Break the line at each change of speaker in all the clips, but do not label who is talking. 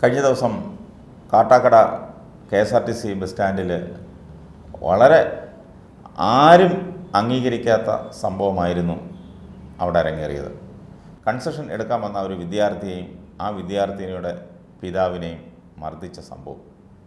കഴിഞ്ഞ ദിവസം Kattakkada K S R T C bus സ്റ്റാൻഡിൽ വളരെ ആരും അംഗീകരിക്കാത്ത സംഭവമായിരുന്നു അവിടെ അരങ്ങേറിയത് കൺസെഷൻ എടുക്കാൻ വന്ന ഒരു വിദ്യാർത്ഥിയെയും ആ വിദ്യാർത്ഥിനിയുടെ പിതാവിനെയും മർദ്ദിച്ച സംഭവം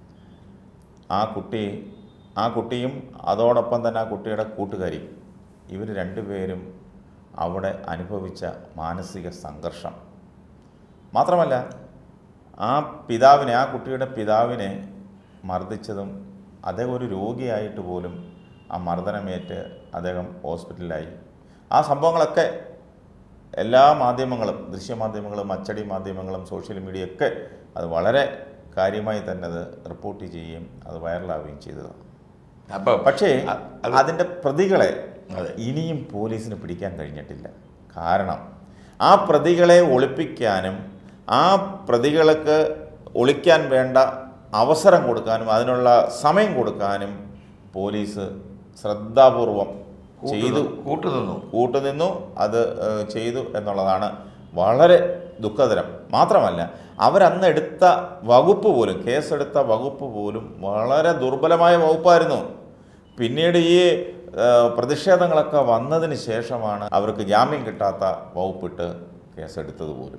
ആ കുട്ടി ആ കുട്ടിയും അതോടൊപ്പം തന്നെ ആ കുട്ടിയുടെ കൂട്ടുകാരി ഇവർ രണ്ടുപേരും അവിടെ അനുഭവിച്ച മാനസിക സംഘർഷം മാത്രമല്ല ആ പിതാവിനെ ആ കുട്ടിയുടെ പിതാവിനെ മർദ്ദിച്ചതും അദ്ദേഹം ഒരു രോഗിയായിട്ട് പോലും ആ മർദ്ദനമേറ്റ് അദ്ദേഹം ഹോസ്പിറ്റലിലായി ആ സംഭവങ്ങളൊക്കെ എല്ലാ മാധ്യമങ്ങളും ദൃശ്യമാധ്യമങ്ങളും അച്ചടി മാധ്യമങ്ങളും സോഷ്യൽ മീഡിയയൊക്കെ അത് വളരെ കാര്യമായി തന്നെ അത് റിപ്പോർട്ട് ചെയ്യുകയും അത് വൈറലാവുകയും ചെയ്തതാണ്
അപ്പം
പക്ഷേ
അ- അത്
അതിൻ്റെ പ്രതികളെ
അതെ.
ഇനിയും പോലീസിന് പിടിക്കാൻ കഴിഞ്ഞിട്ടില്ല കാരണം ആ പ്രതികളെ ഒളിപ്പിക്കാനും ആ പ്രതികൾക്ക് ഒളിക്കാൻ വേണ്ട അവസരം കൊടുക്കാനും അതിനുള്ള സമയം കൊടുക്കാനും പോലീസ് ശ്രദ്ധാപൂർവം ചെയ്തു
കൂട്ടുനിന്നു
കൂട്ടുനിന്നു അത് ഏഹ്, ചെയ്തു എന്നുള്ളതാണ് വളരെ ദുഃഖകരം മാത്രമല്ല അവരന്ന് എടുത്ത വകുപ്പ് പോലും കേസെടുത്ത വകുപ്പ് പോലും വളരെ ദുർബലമായ വകുപ്പായിരുന്നു പിന്നീട് ഈ ഏഹ്, പ്രതിഷേധങ്ങളൊക്കെ വന്നതിന് ശേഷമാണ് അവർക്ക് ജാമ്യം കിട്ടാത്ത വകുപ്പിട്ട് കേസെടുത്തത് പോലും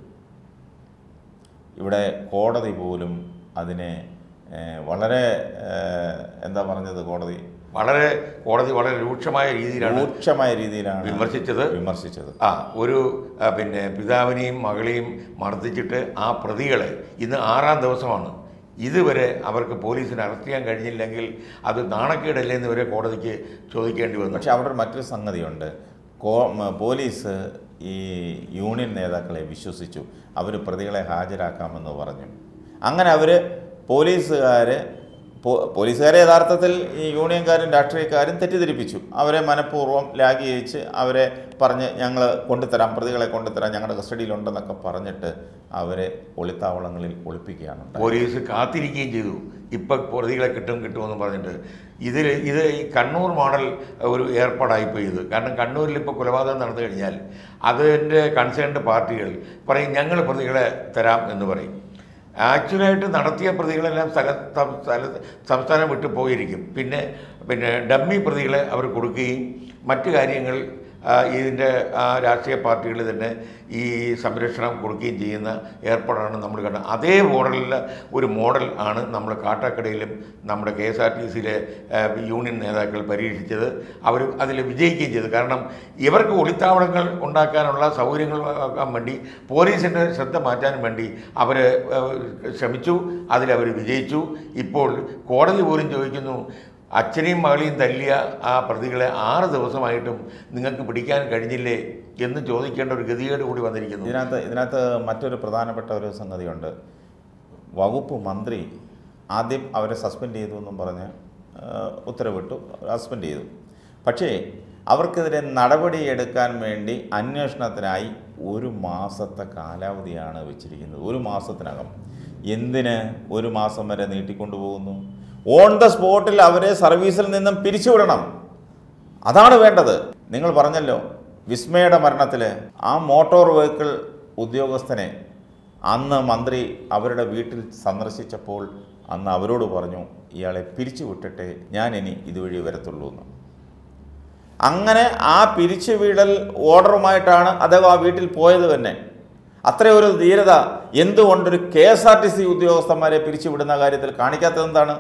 ഇവിടെ കോടതി പോലും അതിനെ ഏഹ്, വളരെ ഏഹ്, എന്താ പറഞ്ഞത് കോടതി
വളരെ കോടതി വളരെ രൂക്ഷമായ രീതിയിലാണ്
രൂക്ഷമായ രീതിയിലാണ്
വിമർശിച്ചത്
വിമർശിച്ചത്
ആ ഒരു ആ, പിന്നെ പിതാവിനെയും മകളെയും മർദ്ദിച്ചിട്ട് ആ പ്രതികളെ ഇന്ന് ആറാം ദിവസമാണ് ഇതുവരെ അവർക്ക് പോലീസിന് അറസ്റ്റ് ചെയ്യാൻ കഴിഞ്ഞില്ലെങ്കിൽ അത് നാണക്കേടല്ലേ എന്ന് വരെ കോടതിക്ക് ചോദിക്കേണ്ടി വന്നു
പക്ഷെ അവിടെ ഒരു മറ്റൊരു സംഗതിയുണ്ട് കോ മ- പോലീസ് ഈ യൂണിയൻ നേതാക്കളെ വിശ്വസിച്ചു അവർ പ്രതികളെ ഹാജരാക്കാമെന്ന് പറഞ്ഞു അങ്ങനെ അവർ പോലീസുകാർ പോലീസുകാരെ യഥാർത്ഥത്തിൽ ഈ യൂണിയൻകാരും രാഷ്ട്രീയക്കാരും തെറ്റിദ്ധരിപ്പിച്ചു അവരെ മനഃപൂർവ്വം ലാഗിയച്ച് അവരെ പറഞ്ഞ് ഞങ്ങൾ കൊണ്ടുതരാം പ്രതികളെ കൊണ്ടുതരാം ഞങ്ങളുടെ കസ്റ്റഡിയിലുണ്ടെന്നൊക്കെ പറഞ്ഞിട്ട് അവരെ ഒളിത്താവളങ്ങളിൽ ഒളിപ്പിക്കുകയാണ് ഉണ്ടായത്.
പോലീസ് കാത്തിരിക്കുകയും ചെയ്തു ഇപ്പം പ്രതികളെ കിട്ടും കിട്ടുമെന്ന് പറഞ്ഞിട്ട് ഇതിൽ ഇത് ഈ കണ്ണൂർ മോഡൽ ഒരു ഏർപ്പാടായിപ്പോയി ഇത് കാരണം കണ്ണൂരിൽ ഇപ്പോൾ കൊലപാതകം നടന്നു കഴിഞ്ഞാൽ അതിൻ്റെ കൺസേൺഡ് പാർട്ടികൾ പറയും ഞങ്ങൾ പ്രതികളെ തരാം എന്ന് പറയും ആക്ച്വലായിട്ട് നടത്തിയ പ്രതികളെല്ലാം സ്ഥല സം- സ്ഥല സംസ്ഥാനം വിട്ടു പോയിരിക്കും പിന്നെ പിന്നെ ഡമ്മി പ്രതികളെ അവർ കൊടുക്കുകയും മറ്റു കാര്യങ്ങൾ ആ, ഇതിൻ്റെ ആ രാഷ്ട്രീയ പാർട്ടികൾ തന്നെ ഈ സംരക്ഷണം കൊടുക്കുകയും ചെയ്യുന്ന ഏർപ്പാടാണ് നമ്മൾ കണ്ടത് അതേ മോഡലിൽ ഒരു മോഡൽ ആണ് നമ്മൾ കാട്ടാക്കടയിലും നമ്മുടെ കെ എസ് ആർ ടി സിയിലെ യൂണിയൻ നേതാക്കൾ പരീക്ഷിച്ചത് അവർ അതിൽ വിജയിക്കുകയും ചെയ്തു കാരണം ഇവർക്ക് ഒളിത്താവളങ്ങൾ ഉണ്ടാക്കാനുള്ള സൗകര്യങ്ങൾ ആക്കാൻ വേണ്ടി പോലീസിൻ്റെ ശ്രദ്ധ മാറ്റാൻ വേണ്ടി അവർ ശ്രമിച്ചു അതിലവർ വിജയിച്ചു ഇപ്പോൾ കോടതി പോലും ചോദിക്കുന്നു അച്ഛനെയും മകളെയും തല്ലിയ ആ പ്രതികളെ ആറ് ദിവസമായിട്ടും നിങ്ങൾക്ക് പിടിക്കാൻ കഴിഞ്ഞില്ലേ എന്ന് ചോദിക്കേണ്ട ഒരു ഗതികേട് കൂടി വന്നിരിക്കുന്നു
ഇതിനകത്ത് ഇതിനകത്ത് മറ്റൊരു പ്രധാനപ്പെട്ട ഒരു സംഗതിയുണ്ട് വകുപ്പ് മന്ത്രി ആദ്യം അവരെ സസ്പെൻഡ് ചെയ്തു എന്നും പറഞ്ഞ് ആ, ഉത്തരവിട്ടു സസ്പെൻഡ് ചെയ്തു പക്ഷേ അവർക്കെതിരെ നടപടിയെടുക്കാൻ വേണ്ടി അന്വേഷണത്തിനായി ഒരു മാസത്തെ കാലാവധിയാണ് വെച്ചിരിക്കുന്നത് ഒരു മാസത്തിനകം എന്തിന് ഒരു മാസം വരെ നീട്ടിക്കൊണ്ടുപോകുന്നു ഓൺ ദ സ്പോട്ടിൽ അവരെ സർവീസിൽ നിന്നും പിരിച്ചുവിടണം അതാണ് വേണ്ടത് നിങ്ങൾ പറഞ്ഞല്ലോ വിസ്മയുടെ മരണത്തിൽ ആ മോട്ടോർ വെഹിക്കിൾ ഉദ്യോഗസ്ഥനെ അന്ന് മന്ത്രി അവരുടെ വീട്ടിൽ സന്ദർശിച്ചപ്പോൾ അന്ന് അവരോട് പറഞ്ഞു ഇയാളെ പിരിച്ചു വിട്ടിട്ടേ ഞാൻ ഇനി ഇതുവഴി വരത്തുള്ളൂ എന്ന് അങ്ങനെ ആ പിരിച്ചുവിടൽ ഓർഡറുമായിട്ടാണ് അദ്ദേഹം ആ വീട്ടിൽ പോയത് തന്നെ അത്രയൊരു ധീരത എന്തുകൊണ്ടൊരു K S R T C ഉദ്യോഗസ്ഥന്മാരെ പിരിച്ചുവിടുന്ന കാര്യത്തിൽ കാണിക്കാത്തത് എന്താണ്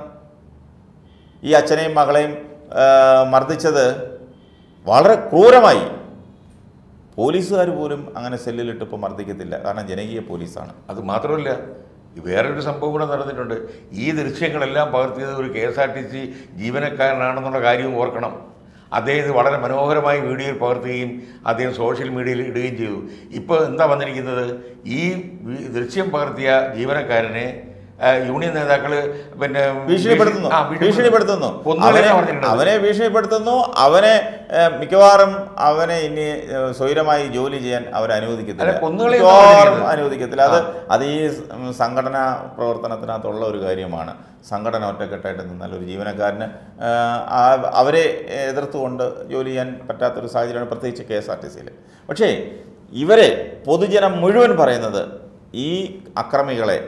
ഈ അച്ഛനെയും മകളെയും ആ, മർദ്ദിച്ചത് വളരെ ക്രൂരമായി പോലീസുകാർ പോലും അങ്ങനെ സെല്ലിലിട്ട് ഇപ്പോൾ മർദ്ദിക്കത്തില്ല കാരണം ജനകീയ പോലീസാണ്
അത് മാത്രമല്ല വേറൊരു സംഭവം കൂടെ നടന്നിട്ടുണ്ട് ഈ ദൃശ്യങ്ങളെല്ലാം പകർത്തിയത് ഒരു K S R T C ജീവനക്കാരനാണെന്നുള്ള കാര്യവും ഓർക്കണം അദ്ദേഹം ഇത് വളരെ മനോഹരമായി വീഡിയോയിൽ പകർത്തുകയും അദ്ദേഹം സോഷ്യൽ മീഡിയയിൽ ഇടുകയും ചെയ്തു ഇപ്പോൾ എന്താ വന്നിരിക്കുന്നത് ഈ വി- ദൃശ്യം പകർത്തിയ ജീവനക്കാരനെ ആ, യൂണിയൻ നേതാക്കൾ പിന്നെ
ഭീഷണിപ്പെടുത്തുന്നു
ആ,
ഭീഷണിപ്പെടുത്തുന്നു
കൊന്നുകളയാൻ
അവനെ
പറഞ്ഞിട്ടുണ്ട്.
അവനെ ഭീഷണിപ്പെടുത്തുന്നു അവനെ ഏഹ്, മിക്കവാറും അവനെ ഇനി ഏഹ്, സ്വൈരമായി ജോലി ചെയ്യാൻ അവർ അനുവദിക്കത്തില്ല
അല്ല, കൊന്നുകളയാൻ
മിക്കവാറും
പറഞ്ഞിരിക്കുന്നത്.
അനുവദിക്കത്തില്ല അത് അത് ഈ ഉം, സംഘടനാ പ്രവർത്തനത്തിനകത്തുള്ള ഒരു കാര്യമാണ് സംഘടന ഒറ്റക്കെട്ടായിട്ട് നിന്നാൽ ഒരു ജീവനക്കാരന് ഏഹ്, ആ- അവരെ എതിർത്തുകൊണ്ട് ജോലി ചെയ്യാൻ പറ്റാത്തൊരു സാഹചര്യമാണ് പ്രത്യേകിച്ച് കെ എസ് ആർ ടി സിയിൽ പക്ഷേ ഇവരെ പൊതുജനം മുഴുവൻ പറയുന്നത് ഈ അക്രമികളെ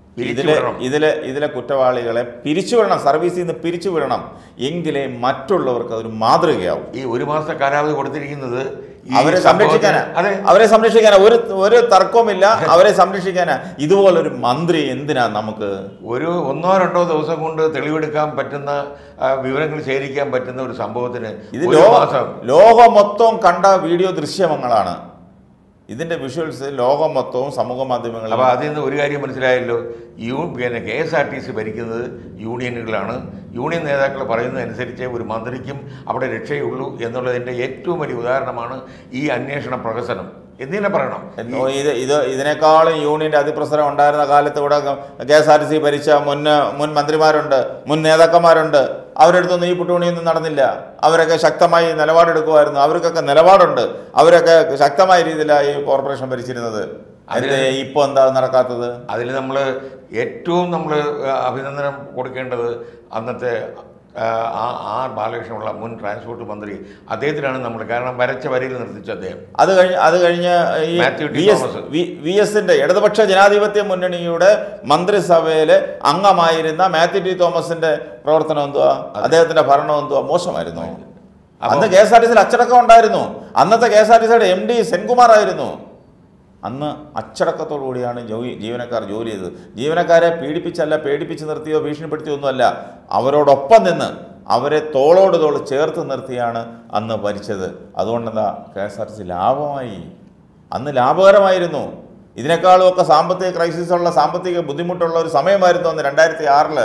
ഇതിലെ
പിരിച്ചുവിടണം.
ഇതിലെ ഇതിലെ കുറ്റവാളികളെ പിരിച്ചുവിടണം സർവീസിൽ നിന്ന് പിരിച്ചുവിടണം എങ്കിലേ മറ്റുള്ളവർക്ക് അതൊരു മാതൃകയാവും
ഈ ഒരു മാസത്തെ കാലാവധി കൊടുത്തിരിക്കുന്നത് ഈ
അവരെ
സംഭവത്തിന്-
സംരക്ഷിക്കാനാ
അതെ
അവരെ സംരക്ഷിക്കാനാ ഒരു ഒരു തർക്കവുമില്ല അവരെ സംരക്ഷിക്കാനാ ഇതുപോലൊരു മന്ത്രി എന്തിനാ നമുക്ക്
ഒരു ഒന്നോ രണ്ടോ ദിവസം കൊണ്ട് തെളിവെടുക്കാൻ പറ്റുന്ന ആ, വിവരങ്ങൾ ശേഖരിക്കാൻ പറ്റുന്ന ഒരു സംഭവത്തിന്
ഇത്
ഒരു
ലോ
മാസം
ലോകം മൊത്തം കണ്ട വീഡിയോ ദൃശ്യങ്ങളാണ് ഇതിന്റെ വിഷ്വൽസ് ലോകം മൊത്തവും സമൂഹ മാധ്യമങ്ങളിൽ
അപ്പോൾ അതിൽ നിന്ന് ഒരു കാര്യം മനസ്സിലായല്ലോ യു പിന്നെ K S R T C ഭരിക്കുന്നത് യൂണിയനുകളാണ് യൂണിയൻ നേതാക്കൾ പറയുന്നതനുസരിച്ച് ഒരു മന്ത്രിക്കും അവിടെ രക്ഷയുള്ളൂ എന്നുള്ളതിൻ്റെ ഏറ്റവും വലിയ ഉദാഹരണമാണ് ഈ അന്വേഷണ പ്രഹസനം എന്തിനെ പറയണം
എന്നോ ഇത് ഇത് ഇതിനേക്കാളും യൂണിയന്റെ അതിപ്രസരം ഉണ്ടായിരുന്ന കാലത്ത് ഇവിടെ K S R T C ഭരിച്ച മുൻ മുൻ മന്ത്രിമാരുണ്ട് മുൻ നേതാക്കന്മാരുണ്ട് അവരുടെ അടുത്തൊന്നും ഈ പുട്ടുപണിയൊന്നും നടന്നില്ല അവരൊക്കെ ശക്തമായി നിലപാടെടുക്കുമായിരുന്നു അവർക്കൊക്കെ നിലപാടുണ്ട് അവരൊക്കെ ശക്തമായ രീതിയിലാണ് ഈ കോർപ്പറേഷൻ ഭരിച്ചിരുന്നത് അതിന് ഇപ്പോൾ എന്താ നടക്കാത്തത്
അതിൽ നമ്മൾ ഏറ്റവും നമ്മൾ അഭിനന്ദനം കൊടുക്കേണ്ടത് അന്നത്തെ ആ, ആ ആർ ബാലകൃഷ്ണനുള്ള മുൻ ട്രാൻസ്പോർട്ട് മന്ത്രി അദ്ദേഹത്തിനാണ് നമ്മൾ കാരണം വരച്ച വരിയിൽ നിർത്തിച്ച അദ്ദേഹം
അത് കഴിഞ്ഞ് അത് കഴിഞ്ഞ് ഈ
Mathew T
V S
Thomas.
വി- വി എസിന്റെ ഇടതുപക്ഷ ജനാധിപത്യ മുന്നണിയുടെ മന്ത്രിസഭയിലെ അംഗമായിരുന്ന മാത്യു ടി തോമസിന്റെ പ്രവർത്തനം എന്തുവാ അദ്ദേഹത്തിന്റെ ഭരണം എന്തുവാ മോശമായിരുന്നു അന്ന് കെ എസ് ആർ ടി സിയിൽ അച്ചടക്കം ഉണ്ടായിരുന്നു അന്നത്തെ കെ എസ് ആർ ടി സിയുടെ എം ഡി സെൻകുമാർ ആയിരുന്നു അന്ന് അച്ചടക്കത്തോടു കൂടിയാണ് ജോലി ജീവനക്കാർ ജോലി ചെയ്തത് ജീവനക്കാരെ പീഡിപ്പിച്ചല്ല പേടിപ്പിച്ച് നിർത്തിയോ ഭീഷണിപ്പെടുത്തിയോ ഒന്നുമല്ല അവരോടൊപ്പം നിന്ന് അവരെ തോളോട് തോൾ ചേർത്ത് നിർത്തിയാണ് അന്ന് ഭരിച്ചത് അതുകൊണ്ടെന്താ K S R T C ലാഭമായി അന്ന് ലാഭകരമായിരുന്നു ഇതിനേക്കാളും ഒക്കെ സാമ്പത്തിക ക്രൈസിസ് ഉള്ള സാമ്പത്തിക ബുദ്ധിമുട്ടുള്ള ഒരു സമയമായിരുന്നു അന്ന് രണ്ടായിരത്തി ആറില്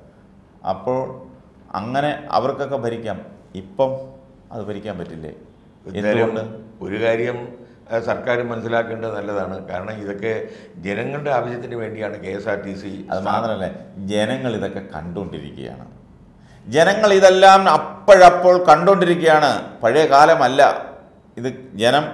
അപ്പോൾ അങ്ങനെ അവർക്കൊക്കെ ഭരിക്കാം ഇപ്പം അത് ഭരിക്കാൻ പറ്റില്ലേ
എന്തായാലും
എന്തുകൊണ്ട്
ഒരു കാര്യം ആ, സർക്കാർ മനസ്സിലാക്കേണ്ടത് നല്ലതാണ് കാരണം ഇതൊക്കെ ജനങ്ങളുടെ ആവശ്യത്തിന് വേണ്ടിയാണ് K S R T C
അത് മാത്രമല്ല ജനങ്ങൾ ഇതൊക്കെ കണ്ടുകൊണ്ടിരിക്കുകയാണ് ജനങ്ങൾ ഇതെല്ലാം അപ്പോഴപ്പോൾ കണ്ടുകൊണ്ടിരിക്കുകയാണ് പഴയ കാലമല്ല ഇത് ജനം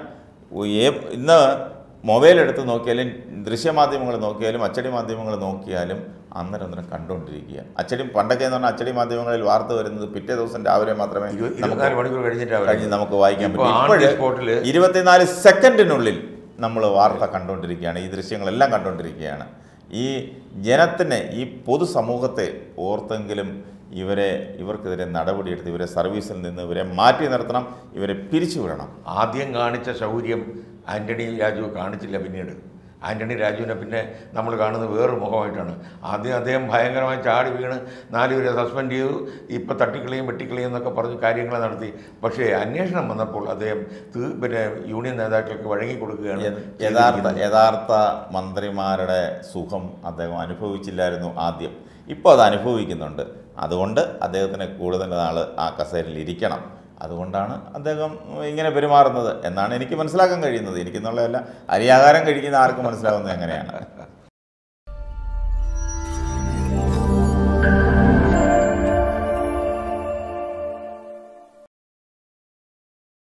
ഏ- ഇന്ന് മൊബൈൽ എടുത്ത് നോക്കിയാലും ദൃശ്യമാധ്യമങ്ങൾ നോക്കിയാലും അച്ചടി മാധ്യമങ്ങൾ നോക്കിയാലും അന്നേരം അന്നേരം കണ്ടുകൊണ്ടിരിക്കുക അച്ചടി പണ്ടൊക്കെ എന്ന് പറഞ്ഞാൽ അച്ചടി മാധ്യമങ്ങളിൽ വാർത്ത വരുന്നത് പിറ്റേ ദിവസം രാവിലെ മാത്രമേ
ഇരു-
നമുക്ക്
ഇരുപത്തിനാല് മണിക്കൂർ കഴിഞ്ഞിട്ടാണ്
കഴിഞ്ഞ് നമുക്ക് വായിക്കാൻ
ഇപ്പൊ
പറ്റും
on the
ഇപ്പോഴ്
spot ല്
ഇരുപത്തിനാല് സെക്കൻഡിനുള്ളിൽ നമ്മൾ വാർത്ത കണ്ടുകൊണ്ടിരിക്കുകയാണ് ഈ ദൃശ്യങ്ങളെല്ലാം കണ്ടുകൊണ്ടിരിക്കുകയാണ് ഈ ജനത്തിനെ ഈ പൊതുസമൂഹത്തെ ഓർത്തെങ്കിലും ഇവരെ ഇവർക്കെതിരെ നടപടിയെടുത്ത് ഇവരെ സർവീസിൽ നിന്ന് ഇവരെ മാറ്റി നിർത്തണം ഇവരെ പിരിച്ചുവിടണം
ആദ്യം കാണിച്ച ശൗര്യം ആന്റണി രാജു കാണിച്ചില്ല പിന്നീട് ആന്റണി രാജുവിനെ പിന്നെ നമ്മൾ കാണുന്നത് വേറൊരു മുഖമായിട്ടാണ് ആദ്യം അദ്ദേഹം ഭയങ്കരമായി ചാടി വീണ് നാലുപേരെ സസ്പെൻഡ് ചെയ്തു ഇപ്പം തട്ടിക്കളിയും വെട്ടിക്കളിയും എന്നൊക്കെ പറഞ്ഞ് കാര്യങ്ങൾ നടത്തി പക്ഷേ അന്വേഷണം വന്നപ്പോൾ അദ്ദേഹം തീ- പിന്നെ യൂണിയൻ നേതാക്കൾക്ക് വഴങ്ങി കൊടുക്കുകയാണ്
യ- യഥാർത്ഥ
ചെയ്തിരിക്കുന്നത്.
യഥാർത്ഥ മന്ത്രിമാരുടെ സുഖം അദ്ദേഹം അനുഭവിച്ചില്ലായിരുന്നു ആദ്യം ഇപ്പോൾ അത് അനുഭവിക്കുന്നുണ്ട് അതുകൊണ്ട് അദ്ദേഹത്തിന് കൂടുതൽ നാൾ ആ കസേരയിൽ ഇരിക്കണം അതുകൊണ്ടാണ് അദ്ദേഹം ഇങ്ങനെ പെരുമാറുന്നത് എന്നാണ് എനിക്ക് മനസ്സിലാക്കാൻ കഴിയുന്നത് എനിക്കെന്നുള്ളതല്ല അരിയാഹാരം കഴിക്കുന്ന ആർക്കും മനസ്സിലാകുന്നത് എങ്ങനെയാണ്